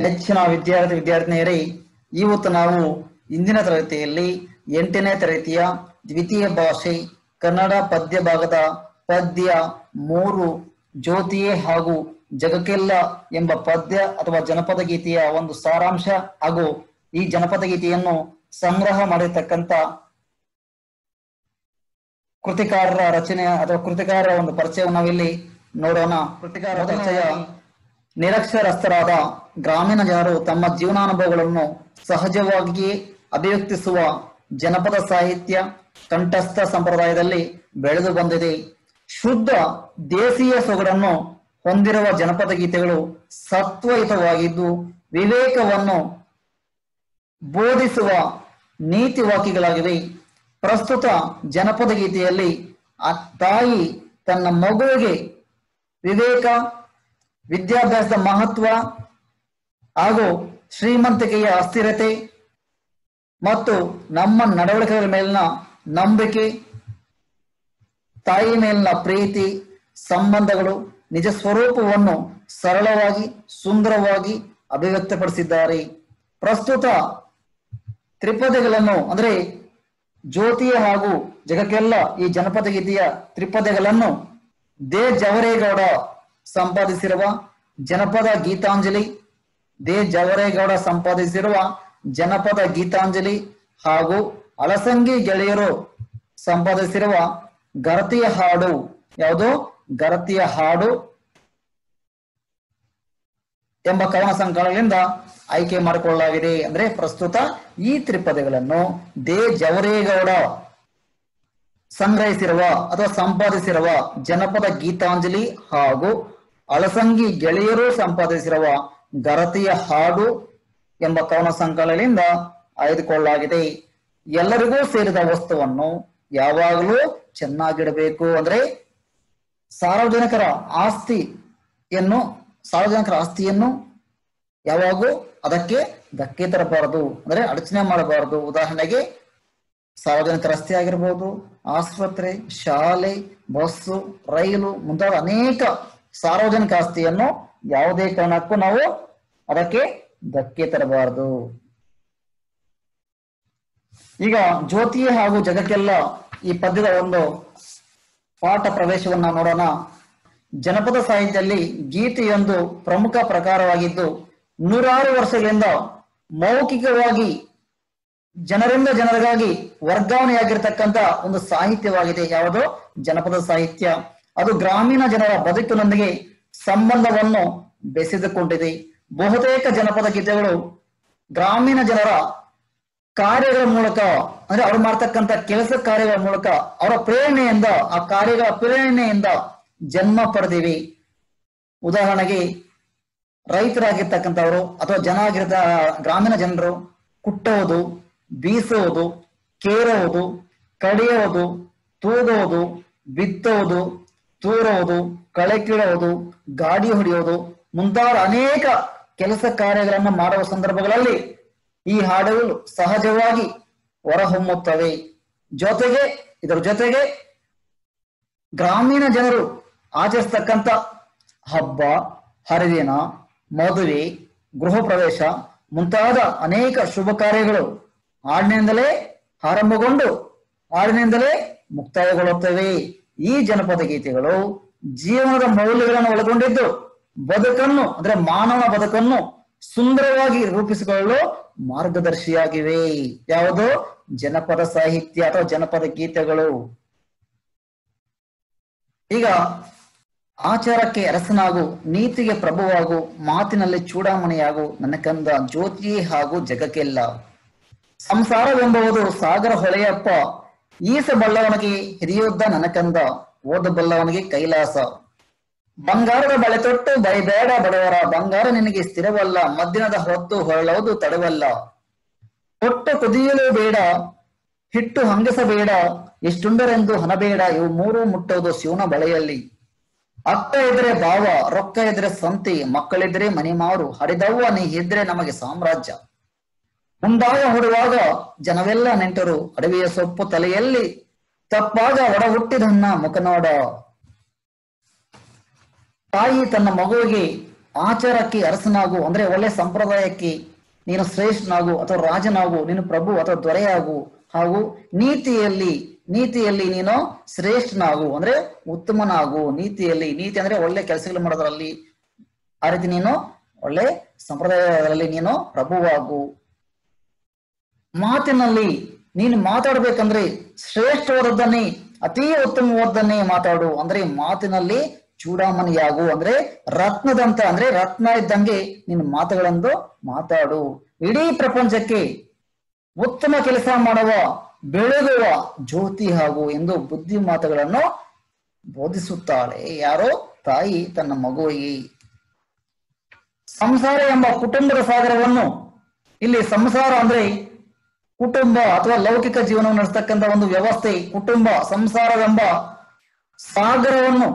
ಹೆಚ್ಚಿನ ವಿದ್ಯಾರ್ಥಿ ವಿದ್ಯಾರ್ಥಿನಿಯರೇ ಇವತ್ತು ನಾವು ಇಂದಿನ ತರಗತಿಯಲ್ಲಿ ಎಂಟನೇ ತರಗತಿಯ ದ್ವಿತೀಯ ಭಾಷೆ ಕನ್ನಡ ಪದ್ಯ ಭಾಗದ ಪದ್ಯ ಮೂರು ಜ್ಯೋತಿಯೇ ಹಾಗೂ ಜಗಕ್ಕೆಲ್ಲ ಎಂಬ ಪದ್ಯ ಅಥವಾ ಜನಪದ ಗೀತೆಯ ಒಂದು ಸಾರಾಂಶ ಹಾಗೂ ಈ ಜನಪದ ಗೀತೆಯನ್ನು ಸಂಗ್ರಹ ಮಾಡಿರ್ತಕ್ಕಂಥ ಕೃತಿಕಾರರ ರಚನೆ ಅಥವಾ ಕೃತಿಕಾರರ ಒಂದು ಪರಿಚಯವನ್ನು ನಾವಿಲ್ಲಿ ನೋಡೋಣ ಕೃತಿಕಾರರ ಪರಿಚಯ ನಿರಕ್ಷರಸ್ಥರಾದ ಗ್ರಾಮೀಣ ಜನರು ತಮ್ಮ ಜೀವನಾನುಭವಗಳನ್ನು ಸಹಜವಾಗಿಯೇ ಅಭಿವ್ಯಕ್ತಿಸುವ ಜನಪದ ಸಾಹಿತ್ಯ ಕಂಠಸ್ಥ ಸಂಪ್ರದಾಯದಲ್ಲಿ ಬೆಳೆದು ಬಂದಿದೆ ಶುದ್ಧ ದೇಶೀಯ ಸೊಗಡನ್ನು ಹೊಂದಿರುವ ಜನಪದ ಗೀತೆಗಳು ಸತ್ವಯುತವಾಗಿದ್ದು ವಿವೇಕವನ್ನು ಬೋಧಿಸುವ ನೀತಿ ವಾಕ್ಯಗಳಾಗಿವೆ ಪ್ರಸ್ತುತ ಜನಪದ ಗೀತೆಯಲ್ಲಿ ಆ ತಾಯಿ ತನ್ನ ಮಗುವಿಗೆ ವಿವೇಕ ವಿದ್ಯಾಭ್ಯಾಸದ ಮಹತ್ವ ಹಾಗೂ ಶ್ರೀಮಂತಿಕೆಯ ಅಸ್ಥಿರತೆ ಮತ್ತು ನಮ್ಮ ನಡವಳಿಕೆಗಳ ಮೇಲಿನ ನಂಬಿಕೆ ತಾಯಿ ಮೇಲಿನ ಪ್ರೀತಿ ಸಂಬಂಧಗಳು ನಿಜ ಸ್ವರೂಪವನ್ನು ಸರಳವಾಗಿ ಸುಂದರವಾಗಿ ಅಭಿವ್ಯಕ್ತಪಡಿಸಿದ್ದಾರೆ ಪ್ರಸ್ತುತ ತ್ರಿಪದಿಗಳನ್ನು ಅಂದ್ರೆ ಜ್ಯೋತಿಯ ಹಾಗೂ ಜಗಕ್ಕೆಲ್ಲ ಈ ಜನಪದ ಗೀತೆಯ ತ್ರಿಪದಿಗಳನ್ನು ದೇ ಜವರೇಗೌಡ ಸಂಪಾದಿಸಿರುವ ಜನಪದ ಗೀತಾಂಜಲಿ ದೇ ಜವರೇಗೌಡ ಸಂಪಾದಿಸಿರುವ ಜನಪದ ಗೀತಾಂಜಲಿ ಹಾಗೂ ಅಲಸಂಗಿ ಗೆಳೆಯರು ಸಂಪಾದಿಸಿರುವ ಗರತಿಯ ಹಾಡು ಯಾವುದು ಗರತಿಯ ಹಾಡು ಎಂಬ ಕವನ ಸಂಕಲನದಿಂದ ಆಯ್ಕೆ ಮಾಡಿಕೊಳ್ಳಲಾಗಿದೆ ಅಂದ್ರೆ ಪ್ರಸ್ತುತ ಈ ತ್ರಿಪದಿಗಳನ್ನು ದೇ ಜವರೇಗೌಡ ಸಂಗ್ರಹಿಸಿರುವ ಅಥವಾ ಸಂಪಾದಿಸಿರುವ ಜನಪದ ಗೀತಾಂಜಲಿ ಹಾಗೂ ಅಳಸಂಗಿ ಗೆಳೆಯರು ಸಂಪಾದಿಸಿರುವ ಗರತಿಯ ಹಾಡು ಎಂಬ ಕವನ ಸಂಕಲನದಿಂದ ಆಯ್ದುಕೊಳ್ಳಲಾಗಿದೆ ಎಲ್ಲರಿಗೂ ಸೇರಿದ ವಸ್ತುವನ್ನು ಯಾವಾಗಲೂ ಚೆನ್ನಾಗಿಡಬೇಕು ಅಂದ್ರೆ ಸಾರ್ವಜನಿಕರ ಆಸ್ತಿಯನ್ನು ಸಾರ್ವಜನಿಕರ ಆಸ್ತಿಯನ್ನು ಯಾವಾಗೂ ಅದಕ್ಕೆ ಧಕ್ಕೆ ತರಬಾರದು ಅಂದ್ರೆ ಅಡಚಣೆ ಮಾಡಬಾರದು ಉದಾಹರಣೆಗೆ ಸಾರ್ವಜನಿಕ ರಸ್ತೆ ಆಗಿರ್ಬೋದು ಆಸ್ಪತ್ರೆ ಶಾಲೆ ಬಸ್ಸು ರೈಲು ಮುಂತಾದ ಅನೇಕ ಸಾರ್ವಜನಿಕ ಆಸ್ತಿಯನ್ನು ಯಾವುದೇ ಕಾರಣಕ್ಕೂ ನಾವು ಅದಕ್ಕೆ ಧಕ್ಕೆ ತರಬಾರದು ಈಗ ಜ್ಯೋತಿ ಹಾಗೂ ಜಗಕ್ಕೆಲ್ಲ ಈ ಪದ್ಯದ ಒಂದು ಪಾಠ ಪ್ರವೇಶವನ್ನ ನೋಡೋಣ ಜನಪದ ಸಾಹಿತ್ಯದಲ್ಲಿ ಗೀತೆಯೊಂದು ಪ್ರಮುಖ ಪ್ರಕಾರವಾಗಿದ್ದು ನೂರಾರು ವರ್ಷಗಳಿಂದ ಮೌಖಿಕವಾಗಿ ಜನರಿಂದ ಜನರಿಗಾಗಿ ವರ್ಗಾವಣೆಯಾಗಿರ್ತಕ್ಕಂಥ ಒಂದು ಸಾಹಿತ್ಯವಾಗಿದೆ ಯಾವುದು ಜನಪದ ಸಾಹಿತ್ಯ ಅದು ಗ್ರಾಮೀಣ ಜನರ ಬದುಕಿನೊಂದಿಗೆ ಸಂಬಂಧವನ್ನು ಬೆಸೆದುಕೊಂಡಿದೆ ಬಹುತೇಕ ಜನಪದ ಗೀತೆಗಳು ಗ್ರಾಮೀಣ ಜನರ ಕಾರ್ಯಗಳ ಮೂಲಕ ಅಂದ್ರೆ ಅವ್ರು ಮಾಡ್ತಕ್ಕಂಥ ಕೆಲಸ ಕಾರ್ಯಗಳ ಮೂಲಕ ಅವರ ಪ್ರೇರಣೆಯಿಂದ ಆ ಕಾರ್ಯಗಳ ಪ್ರೇರಣೆಯಿಂದ ಜನ್ಮ ಪಡೆದಿವೆ ಉದಾಹರಣೆಗೆ ರೈತರಾಗಿರ್ತಕ್ಕಂಥವ್ರು ಅಥವಾ ಜನ ಆಗಿರ್ತ ಗ್ರಾಮೀಣ ಜನರು ಕುಟ್ಟುವುದು ಬೀಸುವುದು ಕೇರುವುದು ಕಡಿಯುವುದು ತೂಗುವುದು ಬಿತ್ತುವುದು ತೂರುವುದು ಕಳೆ ಕೀಳುವುದು ಗಾಡಿ ಹೊಡೆಯುವುದು ಮುಂತಾದ ಅನೇಕ ಕೆಲಸ ಕಾರ್ಯಗಳನ್ನು ಮಾಡುವ ಸಂದರ್ಭಗಳಲ್ಲಿ ಈ ಹಾಡುಗಳು ಸಹಜವಾಗಿ ಹೊರಹೊಮ್ಮುತ್ತವೆ ಜೊತೆಗೆ ಇದರ ಜೊತೆಗೆ ಗ್ರಾಮೀಣ ಜನರು ಆಚರಿಸ್ತಕ್ಕಂಥ ಹಬ್ಬ ಹರಿದಿನ ಮದುವೆ ಗೃಹ ಪ್ರವೇಶ ಮುಂತಾದ ಅನೇಕ ಶುಭ ಕಾರ್ಯಗಳು ಹಾಡಿನಿಂದಲೇ ಆರಂಭಗೊಂಡು ಹಾಡಿನಿಂದಲೇ ಮುಕ್ತಾಯಗೊಳ್ಳುತ್ತವೆ ಈ ಜನಪದ ಗೀತೆಗಳು ಜೀವನದ ಮೌಲ್ಯಗಳನ್ನು ಒಳಗೊಂಡಿದ್ದು ಬದುಕನ್ನು ಅಂದ್ರೆ ಮಾನವ ಬದುಕನ್ನು ಸುಂದರವಾಗಿ ರೂಪಿಸಿಕೊಳ್ಳಲು ಮಾರ್ಗದರ್ಶಿಯಾಗಿವೆ ಯಾವುದು ಜನಪದ ಸಾಹಿತ್ಯ ಅಥವಾ ಜನಪದ ಗೀತೆಗಳು ಈಗ ಆಚಾರಕ್ಕೆ ಅರಸನಾಗು ನೀತಿಗೆ ಪ್ರಭುವಾಗು ಮಾತಿನಲ್ಲಿ ಚೂಡಾಮಣಿಯಾಗು ನನ್ನ ಕಂದ ಜ್ಯೋತಿ ಹಾಗೂ ಜಗಕ್ಕೆಲ್ಲ ಸಂಸಾರವೆಂಬುವುದು ಸಾಗರ ಹೊಳೆಯಪ್ಪ ಈಸಬಲ್ಲವನಿಗೆ ಹಿರಿಯೋದ್ದ ನನಕಂದ ಓದಬಲ್ಲವನಿಗೆ ಕೈಲಾಸ ಬಂಗಾರದ ಬಳೆ ತೊಟ್ಟು ಬೈಬೇಡ ಬಡವರ ಬಂಗಾರ ನಿನಗೆ ಸ್ಥಿರವಲ್ಲ ಮದ್ದಿನದ ಹೊತ್ತು ಹೊರಳುವುದು ತಡವಲ್ಲ ಹೊಟ್ಟು ಕುದಿಯಲು ಬೇಡ ಹಿಟ್ಟು ಹಂಗಿಸಬೇಡ ಎಷ್ಟುಂಡರೆಂದು ಹನಬೇಡ ಇವು ಮೂರು ಮುಟ್ಟುವುದು ಶಿವನ ಬಳೆಯಲ್ಲಿ ಅಕ್ಕ ಇದ್ರೆ ಭಾವ ರೊಕ್ಕ ಇದ್ರೆ ಸಂತಿ ಮಕ್ಕಳಿದ್ರೆ ಮನಿಮಾರು ಹರಿದವ್ವ ನೀ ಇದ್ರೆ ನಮಗೆ ಸಾಮ್ರಾಜ್ಯ ಮುಂದಾಗ ಹೊಡುವಾಗ ಜನವೆಲ್ಲ ನೆಂಟರು ಅಡವಿಯ ಸೊಪ್ಪು ತಲೆಯಲ್ಲಿ ತಪ್ಪಾಗ ಒಡ ಹುಟ್ಟಿದನ್ನ ಮುಖ ನೋಡ ತಾಯಿ ತನ್ನ ಮಗುವಿಗೆ ಆಚಾರಕ್ಕೆ ಅರಸನಾಗು ಅಂದ್ರೆ ಒಳ್ಳೆ ಸಂಪ್ರದಾಯಕ್ಕೆ ನೀನು ಶ್ರೇಷ್ಠನಾಗು ಅಥವಾ ರಾಜನಾಗು ನೀನು ಪ್ರಭು ಅಥವಾ ದೊರೆಯಾಗು ಹಾಗೂ ನೀತಿಯಲ್ಲಿ ನೀತಿಯಲ್ಲಿ ನೀನು ಶ್ರೇಷ್ಠನಾಗು ಅಂದ್ರೆ ಉತ್ತಮನಾಗು ನೀತಿಯಲ್ಲಿ ನೀತಿ ಅಂದ್ರೆ ಒಳ್ಳೆ ಕೆಲಸಗಳು ಮಾಡೋದ್ರಲ್ಲಿ ಆ ರೀತಿ ನೀನು ಒಳ್ಳೆ ಸಂಪ್ರದಾಯದಲ್ಲಿ ನೀನು ಪ್ರಭುವಾಗು ಮಾತಿನಲ್ಲಿ ನೀನು ಮಾತಾಡ್ಬೇಕಂದ್ರೆ ಶ್ರೇಷ್ಠವಾದದ್ದನ್ನೇ ಅತಿ ಉತ್ತಮವಾದನ್ನೇ ಮಾತಾಡು ಅಂದ್ರೆ ಮಾತಿನಲ್ಲಿ ಚೂಡಾಮಣಿಯಾಗು ಅಂದ್ರೆ ರತ್ನದಂತ ಅಂದ್ರೆ ರತ್ನ ಇದ್ದಂಗೆ ನಿನ್ನ ಮಾತುಗಳನ್ನು ಮಾತಾಡು ಇಡೀ ಪ್ರಪಂಚಕ್ಕೆ ಉತ್ತಮ ಕೆಲಸ ಮಾಡುವ ಬೆಳಗುವ ಜ್ಯೋತಿ ಹಾಗೂ ಎಂದು ಬುದ್ಧಿ ಮಾತುಗಳನ್ನು ಬೋಧಿಸುತ್ತಾಳೆ ಯಾರೋ ತಾಯಿ ತನ್ನ ಮಗುವಿಗೆ ಸಂಸಾರ ಎಂಬ ಕುಟುಂಬದ ಸಾಗರವನ್ನು ಇಲ್ಲಿ ಸಂಸಾರ ಅಂದ್ರೆ ಕುಟುಂಬ ಅಥವಾ ಲೌಕಿಕ ಜೀವನವನ್ನು ನಡೆಸ್ತಕ್ಕಂಥ ಒಂದು ವ್ಯವಸ್ಥೆ ಕುಟುಂಬ ಸಂಸಾರವೆಂಬ ಸಾಗರವನ್ನು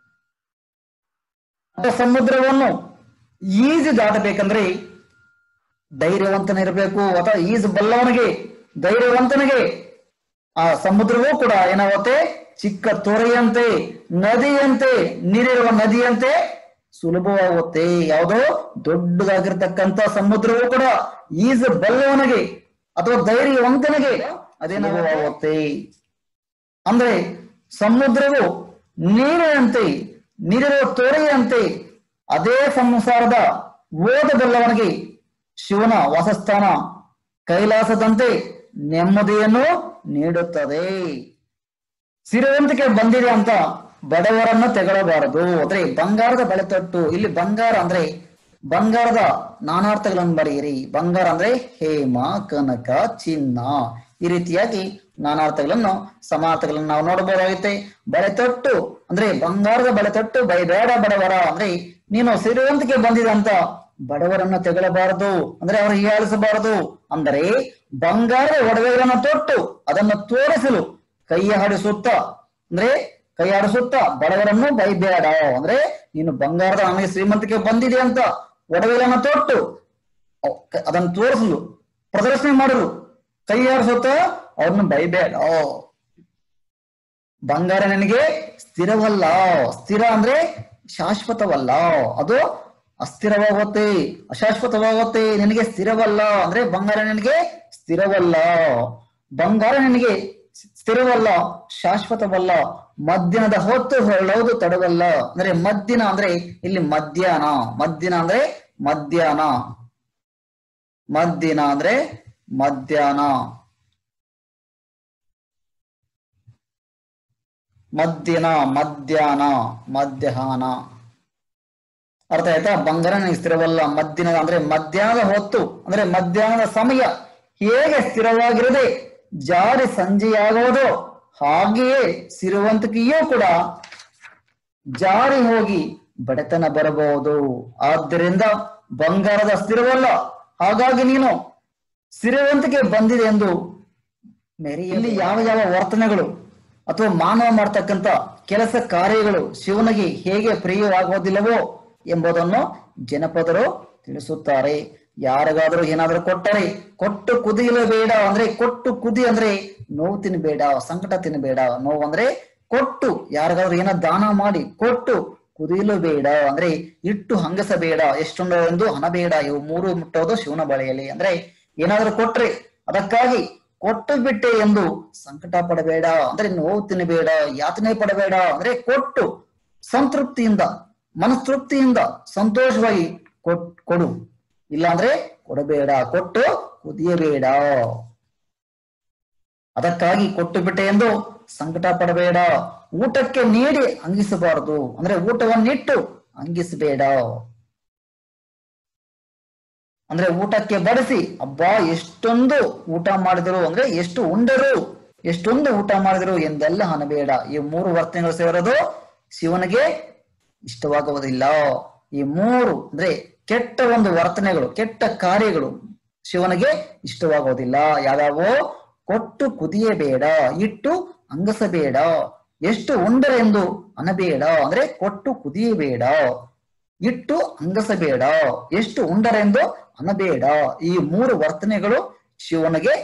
ಅಥವಾ ಸಮುದ್ರವನ್ನು ಈಜಿ ದಾಟಬೇಕಂದ್ರೆ ಧೈರ್ಯವಂತನಿರಬೇಕು ಅಥವಾ ಈಜು ಬಲ್ಲವನಿಗೆ ಧೈರ್ಯವಂತನಿಗೆ ಆ ಸಮುದ್ರವೂ ಕೂಡ ಏನಾಗುತ್ತೆ ಚಿಕ್ಕ ತೊರೆಯಂತೆ ನದಿಯಂತೆ ನೀರಿರುವ ನದಿಯಂತೆ ಸುಲಭವಾಗುತ್ತೆ ಯಾವುದೋ ದೊಡ್ಡದಾಗಿರ್ತಕ್ಕಂಥ ಸಮುದ್ರವೂ ಕೂಡ ಈಜು ಬಲ್ಲವನಿಗೆ ಅಥವಾ ಧೈರ್ಯವಂತನಿಗೆ ಅದೇನಾಗುತ್ತೆ ಅಂದ್ರೆ ಸಮುದ್ರವು ನೀರಿನಂತೆ ನೀರಿರುವ ತೊರೆಯಂತೆ ಅದೇ ಸಂಸಾರದ ಓದಬಲ್ಲವನಿಗೆ ಶಿವನ ವಾಸಸ್ಥಾನ ಕೈಲಾಸದಂತೆ ನೆಮ್ಮದಿಯನ್ನು ನೀಡುತ್ತದೆ ಸಿರಿವಂತಿಕೆ ಬಂದಿದೆ ಅಂತ ಬಡವರನ್ನು ತೆಗಳಬಾರದು ಅಂದ್ರೆ ಬಂಗಾರದ ಬಳೆ ತೊಟ್ಟು ಇಲ್ಲಿ ಬಂಗಾರ ಅಂದ್ರೆ ಬಂಗಾರದ ನಾನಾರ್ಥಗಳನ್ನು ಬರೆಯಿರಿ ಬಂಗಾರ ಅಂದ್ರೆ ಹೇಮ ಕನಕ ಚಿನ್ನ ಈ ರೀತಿಯಾಗಿ ನಾನಾರ್ಥಗಳನ್ನು ಸಮಾರ್ಥಗಳನ್ನು ನಾವು ನೋಡಬಹುದಾಗುತ್ತೆ ಬಳೆ ತೊಟ್ಟು ಅಂದ್ರೆ ಬಂಗಾರದ ಬಳೆ ತೊಟ್ಟು ಬೈಬೇಡ ಬಡವರ ಅಂದ್ರೆ ನೀನು ಸಿರಿವಂತಿಕೆ ಬಂದಿದೆ ಅಂತ ಬಡವರನ್ನು ತೆಗಳಬಾರದು ಅಂದ್ರೆ ಅವರು ಹೀಯಾಳಿಸಬಾರದು ಅಂದರೆ ಬಂಗಾರದ ಒಡವೆಗಳನ್ನು ತೊಟ್ಟು ಅದನ್ನು ತೋರಿಸಲು ಕೈ ಹಾಡಿಸುತ್ತ ಅಂದ್ರೆ ಕೈ ಆಡಿಸುತ್ತಾ ಬಡವರನ್ನು ಬೈಬೇಡ ಅಂದ್ರೆ ನೀನು ಬಂಗಾರದ ನನಗೆ ಶ್ರೀಮಂತಿಕೆ ಬಂದಿದೆ ಅಂತ ಒಡವೆಗಳನ್ನು ತೊಟ್ಟು ಅವ್- ಕ- ಅದನ್ನು ತೋರಿಸಲು ಪ್ರದರ್ಶನ ಮಾಡಲು ಕೈ ಆಡಿಸುತ್ತ ಅವ್ರನ್ನ ಬೈಬೇಡ ಬಂಗಾರ ನಿನಗೆ ಸ್ಥಿರವಲ್ಲ ಸ್ಥಿರ ಅಂದ್ರೆ ಶಾಶ್ವತವಲ್ಲ ಅದು ಅಸ್ಥಿರವಾಗುತ್ತೆ ಅಶಾಶ್ವತವಾಗುತ್ತೆ ನಿನಗೆ ಸ್ಥಿರವಲ್ಲ ಅಂದ್ರೆ ಬಂಗಾರ ನಿನಗೆ ಸ್ಥಿರವಲ್ಲ ಬಂಗಾರ ನಿನಗೆ ಸ್ಥಿರವಲ್ಲ ಶಾಶ್ವತವಲ್ಲ ಮಧ್ಯಾಹ್ನದ ಹೊತ್ತು ಹೊರಳೋದು ತಡವಲ್ಲ ಅಂದ್ರೆ ಮದ್ದಿನ ಅಂದ್ರೆ ಇಲ್ಲಿ ಮಧ್ಯಾಹ್ನ ಮದ್ದಿನ ಅಂದ್ರೆ ಮಧ್ಯಾಹ್ನ ಮದ್ದಿನ ಅಂದ್ರೆ ಮಧ್ಯಾಹ್ನ ಮದ್ದಿನ ಮಧ್ಯಾಹ್ನ ಮಧ್ಯಾಹ್ನ ಅರ್ಥ ಆಯ್ತಾ ಬಂಗಾರ ನನಗೆ ಸ್ಥಿರವಲ್ಲ ಮದ್ದಿನ ಅಂದ್ರೆ ಮಧ್ಯಾಹ್ನದ ಹೊತ್ತು ಅಂದ್ರೆ ಮಧ್ಯಾಹ್ನದ ಸಮಯ ಹೇಗೆ ಸ್ಥಿರವಾಗಿರದೆ ಜಾರಿ ಸಂಜೆಯಾಗುವುದೋ ಹಾಗೆಯೇ ಸಿರುವಂತಿಕೆಯೂ ಕೂಡ ಜಾರಿ ಹೋಗಿ ಬಡತನ ಬರಬಹುದು ಆದ್ದರಿಂದ ಬಂಗಾರದ ಸ್ಥಿರವಲ್ಲ ಹಾಗಾಗಿ ನೀನು ಸಿರುವಂತಿಕೆ ಬಂದಿದೆ ಎಂದು ಮೇರಿ ಇಲ್ಲಿ ಯಾವ ಯಾವ ವರ್ತನೆಗಳು ಅಥವಾ ಮಾನವ ಮಾಡ್ತಕ್ಕಂಥ ಕೆಲಸ ಕಾರ್ಯಗಳು ಶಿವನಿಗೆ ಹೇಗೆ ಪ್ರಿಯವಾಗುವುದಿಲ್ಲವೋ ಎಂಬುದನ್ನು ಜನಪದರು ತಿಳಿಸುತ್ತಾರೆ ಯಾರಿಗಾದರೂ ಏನಾದರೂ ಕೊಟ್ಟರೆ ಕೊಟ್ಟು ಕುದಿಯಲೇಬೇಡ ಅಂದ್ರೆ ಕೊಟ್ಟು ಕುದಿ ಅಂದ್ರೆ ನೋವು ತಿನ್ನಬೇಡ ಸಂಕಟ ತಿನ್ನಬೇಡ ನೋವು ಅಂದ್ರೆ ಕೊಟ್ಟು ಯಾರಿಗಾದ್ರೂ ಏನೋ ದಾನ ಮಾಡಿ ಕೊಟ್ಟು ಕುದಿಯಲು ಬೇಡ ಅಂದ್ರೆ ಇಟ್ಟು ಹಂಗಸಬೇಡ ಎಷ್ಟೊಂದು ಎಂದು ಹಣ ಬೇಡ ಇವು ಮೂರು ಮುಟ್ಟೋದು ಶಿವನ ಬಳೆಯಲ್ಲಿ ಅಂದ್ರೆ ಏನಾದ್ರೂ ಕೊಟ್ರೆ ಅದಕ್ಕಾಗಿ ಕೊಟ್ಟು ಬಿಟ್ಟೆ ಎಂದು ಸಂಕಟ ಪಡಬೇಡ ಅಂದ್ರೆ ನೋವು ತಿನ್ನಬೇಡ ಯಾತನೆ ಪಡಬೇಡ ಅಂದ್ರೆ ಕೊಟ್ಟು ಸಂತೃಪ್ತಿಯಿಂದ ಮನಸ್ತೃಪ್ತಿಯಿಂದ ಸಂತೋಷವಾಗಿ ಕೊಟ್ ಕೊಡು ಇಲ್ಲಾಂದ್ರೆ ಕೊಡಬೇಡ ಕೊಟ್ಟು ಕುದಿಯಬೇಡ ಅದಕ್ಕಾಗಿ ಕೊಟ್ಟು ಬಿಟ್ಟೆ ಎಂದು ಸಂಕಟ ಪಡಬೇಡ ಊಟಕ್ಕೆ ನೀಡಿ ಅಂಗಿಸಬಾರದು ಅಂದ್ರೆ ಊಟವನ್ನಿಟ್ಟು ಅಂಗಿಸಬೇಡ ಅಂದ್ರೆ ಊಟಕ್ಕೆ ಬಡಿಸಿ ಅಬ್ಬಾ ಎಷ್ಟೊಂದು ಊಟ ಮಾಡಿದರು ಅಂದ್ರೆ ಎಷ್ಟು ಉಂಡರು ಎಷ್ಟೊಂದು ಊಟ ಮಾಡಿದರು ಎಂದೆಲ್ಲ ಅನ್ನಬೇಡ ಈ ಮೂರು ವರ್ತನೆಗಳು ಸೇರೋದು ಶಿವನಿಗೆ ಇಷ್ಟವಾಗುವುದಿಲ್ಲ ಈ ಮೂರು ಅಂದ್ರೆ ಕೆಟ್ಟ ಒಂದು ವರ್ತನೆಗಳು ಕೆಟ್ಟ ಕಾರ್ಯಗಳು ಶಿವನಿಗೆ ಇಷ್ಟವಾಗುವುದಿಲ್ಲ ಯಾವ್ಯಾವೋ ಕೊಟ್ಟು ಕುದಿಯಬೇಡ ಇಟ್ಟು ಅಂಗಸಬೇಡ ಎಷ್ಟು ಉಂಡರೆಂದು ಅನ್ನಬೇಡ ಅಂದ್ರೆ ಕೊಟ್ಟು ಕುದಿಯಬೇಡ ಇಟ್ಟು ಅಂಗಸಬೇಡ ಎಷ್ಟು ಉಂಡರೆಂದು ಅನ್ನಬೇಡ ಈ ಮೂರು ವರ್ತನೆಗಳು ಶಿವನಿಗೆ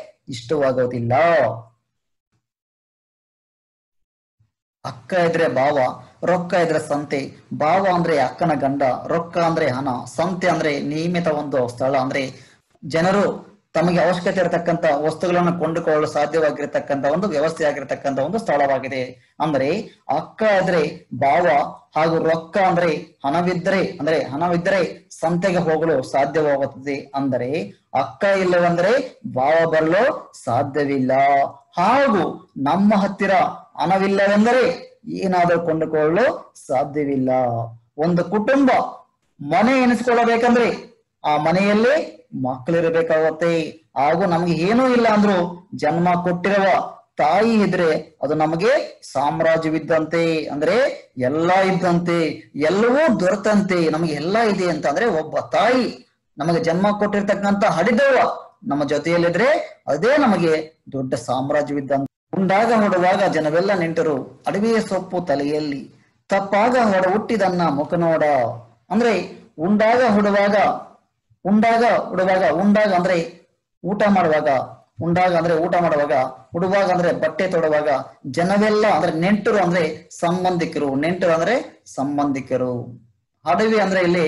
ಇಷ್ಟವಾಗೋದಿಲ್ಲ ಅಕ್ಕ ಇದ್ರೆ ಭಾವ ರೊಕ್ಕ ಇದ್ರೆ ಸಂತೆ ಭಾವ ಅಂದ್ರೆ ಅಕ್ಕನ ಗಂಡ ರೊಕ್ಕ ಅಂದ್ರೆ ಹಣ ಸಂತೆ ಅಂದ್ರೆ ನಿಯಮಿತ ಒಂದು ಸ್ಥಳ ಅಂದ್ರೆ ಜನರು ತಮಗೆ ಅವಶ್ಯಕತೆ ಇರತಕ್ಕಂತ ವಸ್ತುಗಳನ್ನು ಕೊಂಡುಕೊಳ್ಳಲು ಸಾಧ್ಯವಾಗಿರತಕ್ಕಂತ ಒಂದು ವ್ಯವಸ್ಥೆ ಆಗಿರತಕ್ಕಂತ ಒಂದು ಸ್ಥಳವಾಗಿದೆ ಅಂದ್ರೆ ಅಕ್ಕ ಆದ್ರೆ ಭಾವ ಹಾಗೂ ರೊಕ್ಕ ಅಂದ್ರೆ ಹಣವಿದ್ದರೆ ಅಂದ್ರೆ ಹಣವಿದ್ದರೆ ಸಂತೆಗೆ ಹೋಗಲು ಸಾಧ್ಯವಾಗುತ್ತದೆ ಅಂದರೆ ಅಕ್ಕ ಇಲ್ಲವೆಂದರೆ ಭಾವ ಬರಲು ಸಾಧ್ಯವಿಲ್ಲ ಹಾಗೂ ನಮ್ಮ ಹತ್ತಿರ ಹಣವಿಲ್ಲವೆಂದರೆ ಏನಾದರೂ ಕೊಂಡುಕೊಳ್ಳಲು ಸಾಧ್ಯವಿಲ್ಲ ಒಂದು ಕುಟುಂಬ ಮನೆ ಎನಿಸಿಕೊಳ್ಳಬೇಕಂದ್ರೆ ಆ ಮನೆಯಲ್ಲಿ ಮಕ್ಕಳಿರಬೇಕಾಗತ್ತೆ ಹಾಗೂ ನಮಗೆ ಏನೂ ಇಲ್ಲ ಅಂದ್ರೂ ಜನ್ಮ ಕೊಟ್ಟಿರುವ ತಾಯಿ ಇದ್ರೆ ಅದು ನಮಗೆ ಸಾಮ್ರಾಜ್ಯವಿದ್ದಂತೆ ಅಂದ್ರೆ ಎಲ್ಲಾ ಇದ್ದಂತೆ ಎಲ್ಲವೂ ದೊರೆತಂತೆ ನಮಗೆ ಎಲ್ಲಾ ಇದೆ ಅಂತ ಅಂದ್ರೆ ಒಬ್ಬ ತಾಯಿ ನಮಗೆ ಜನ್ಮ ಕೊಟ್ಟಿರ್ತಕ್ಕಂತ ಹಡಿದವ ನಮ್ಮ ಜೊತೆಯಲ್ಲಿದ್ರೆ ಅದೇ ನಮಗೆ ದೊಡ್ಡ ಸಾಮ್ರಾಜ್ಯವಿದ್ದಂತೆ ಉಂಡಾಗ ಹೊಡುವಾಗ ಜನವೆಲ್ಲ ನಿಂತರು ಅಡವಿಯ ಸೊಪ್ಪು ತಲೆಯಲ್ಲಿ ತಪ್ಪಾಗ ಹೊಡ ಹುಟ್ಟಿದನ್ನ ಮುಖ ನೋಡ ಅಂದ್ರೆ ಉಂಡಾಗ ಹೊಡುವಾಗ ಉಂಡಾಗ ಉಡುವಾಗ ಉಂಡಾಗ ಅಂದ್ರೆ ಊಟ ಮಾಡುವಾಗ ಉಂಡಾಗ ಅಂದ್ರೆ ಊಟ ಮಾಡುವಾಗ ಉಡುವಾಗ ಅಂದ್ರೆ ಬಟ್ಟೆ ತೊಡುವಾಗ ಜನವೆಲ್ಲ ಅಂದ್ರೆ ನೆಂಟರು ಅಂದ್ರೆ ಸಂಬಂಧಿಕರು ನೆಂಟರು ಅಂದ್ರೆ ಸಂಬಂಧಿಕರು ಅಡವಿ ಅಂದ್ರೆ ಇಲ್ಲಿ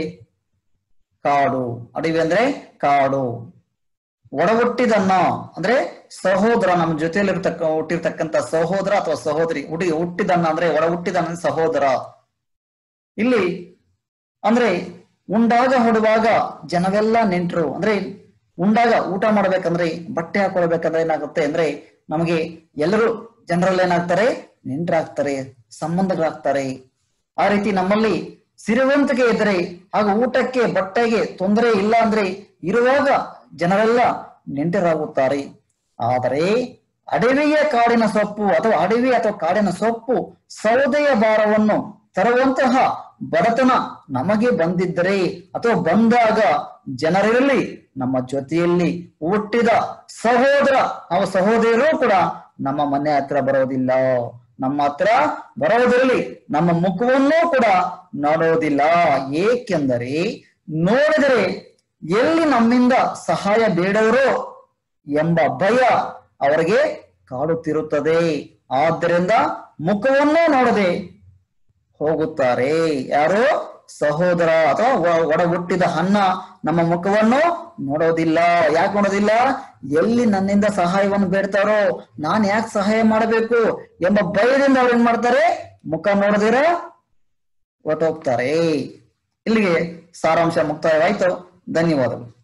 ಕಾಡು ಅಡವಿ ಅಂದ್ರೆ ಕಾಡು ಒಡಹುಟ್ಟಿದನ್ನ ಅಂದ್ರೆ ಸಹೋದರ ನಮ್ಮ ಜೊತೆಯಲ್ಲಿರ್ತಕ್ಕ ಹುಟ್ಟಿರ್ತಕ್ಕಂತ ಸಹೋದರ ಅಥವಾ ಸಹೋದರಿ ಹುಡಿ ಹುಟ್ಟಿದನ್ನ ಅಂದ್ರೆ ಒಡ ಹುಟ್ಟಿದನ್ನ ಸಹೋದರ ಇಲ್ಲಿ ಅಂದ್ರೆ ಉಂಡಾಗ ಹೊಡುವಾಗ ಜನವೆಲ್ಲ ನೆಂಟರು ಅಂದ್ರೆ ಉಂಡಾಗ ಊಟ ಮಾಡ್ಬೇಕಂದ್ರೆ ಬಟ್ಟೆ ಹಾಕೊಳ್ಬೇಕಂದ್ರೆ ಏನಾಗುತ್ತೆ ಅಂದ್ರೆ ನಮಗೆ ಎಲ್ಲರೂ ಜನರಲ್ಲಿ ಏನಾಗ್ತಾರೆ ನೆಂಟರಾಗ್ತಾರೆ ಸಂಬಂಧಗಳಾಗ್ತಾರೆ ಆ ರೀತಿ ನಮ್ಮಲ್ಲಿ ಸಿರಿವಂತಿಕೆ ಇದ್ದರೆ ಹಾಗೂ ಊಟಕ್ಕೆ ಬಟ್ಟೆಗೆ ತೊಂದರೆ ಇಲ್ಲ ಅಂದ್ರೆ ಇರುವಾಗ ಜನರೆಲ್ಲ ನೆಂಟರಾಗುತ್ತಾರೆ ಆದರೆ ಅಡವಿಯ ಕಾಡಿನ ಸೊಪ್ಪು ಅಥವಾ ಅಡವಿ ಅಥವಾ ಕಾಡಿನ ಸೊಪ್ಪು ಸೌದೆಯ ಭಾರವನ್ನು ತರುವಂತಹ ಬಡತನ ನಮಗೆ ಬಂದಿದ್ದರೆ ಅಥವಾ ಬಂದಾಗ ಜನರಿರಲಿ ನಮ್ಮ ಜೊತೆಯಲ್ಲಿ ಹುಟ್ಟಿದ ಸಹೋದರ ಅವ ಸಹೋದರರು ಕೂಡ ನಮ್ಮ ಮನೆ ಹತ್ರ ಬರೋದಿಲ್ಲ ನಮ್ಮ ಹತ್ರ ಬರೋದಿರಲಿ ನಮ್ಮ ಮುಖವನ್ನೂ ಕೂಡ ನೋಡೋದಿಲ್ಲ ಏಕೆಂದರೆ ನೋಡಿದರೆ ಎಲ್ಲಿ ನಮ್ಮಿಂದ ಸಹಾಯ ಬೇಡವರೋ ಎಂಬ ಭಯ ಅವರಿಗೆ ಕಾಡುತ್ತಿರುತ್ತದೆ ಆದ್ದರಿಂದ ಮುಖವನ್ನೂ ನೋಡದೆ ಹೋಗುತ್ತಾರೆ ಯಾರು ಸಹೋದರ ಅಥವಾ ಒ- ಒಡ ಹುಟ್ಟಿದ ಅನ್ನ ನಮ್ಮ ಮುಖವನ್ನು ನೋಡೋದಿಲ್ಲ ಯಾಕೆ ನೋಡೋದಿಲ್ಲ ಎಲ್ಲಿ ನನ್ನಿಂದ ಸಹಾಯವನ್ನು ಬೇಡ್ತಾರೋ ನಾನ್ ಯಾಕೆ ಸಹಾಯ ಮಾಡಬೇಕು ಎಂಬ ಭಯದಿಂದ ಅವ್ರು ಏನ್ ಮಾಡ್ತಾರೆ ಮುಖ ನೋಡದಿರ ಹೊರಟೋಗ್ತಾರೆ ಇಲ್ಲಿಗೆ ಸಾರಾಂಶ ಮುಕ್ತಾಯವಾಯ್ತು ಧನ್ಯವಾದಗಳು